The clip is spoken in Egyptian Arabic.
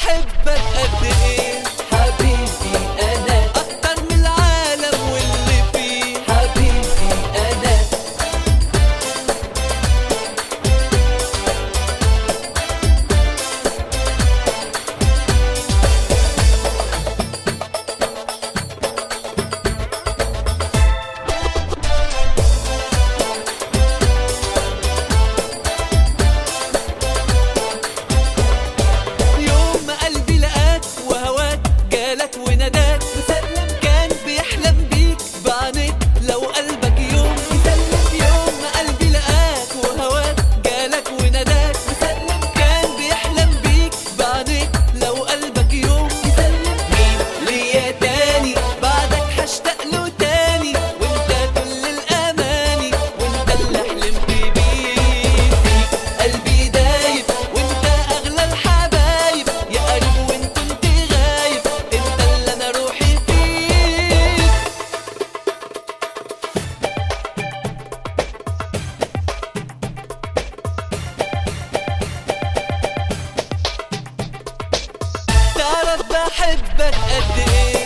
بحبك قد ايه حبيبي أنا اكتر من العالم واللي فيه حبيبي أنا يوم ما قلبي لقاك وهواك جالك وناداك مسلم كان بيحلم بيك بعينيك لو قلبك يوم يسلم يوم ما قلبي لقاك وهواك جالك وناداك مسلم كان بيحلم بيك بعينيك لو قلبك يوم مسلم مين ليا تاني بعدك هشتاق له تاني وانت كل الاماني وانت اللي حلمت بيه فيك قلبي دايب وانت اغلى الحبايب يا قريب وانت كنت غايب انت اللي انا روحي فيك تعرف بحبك قد ايه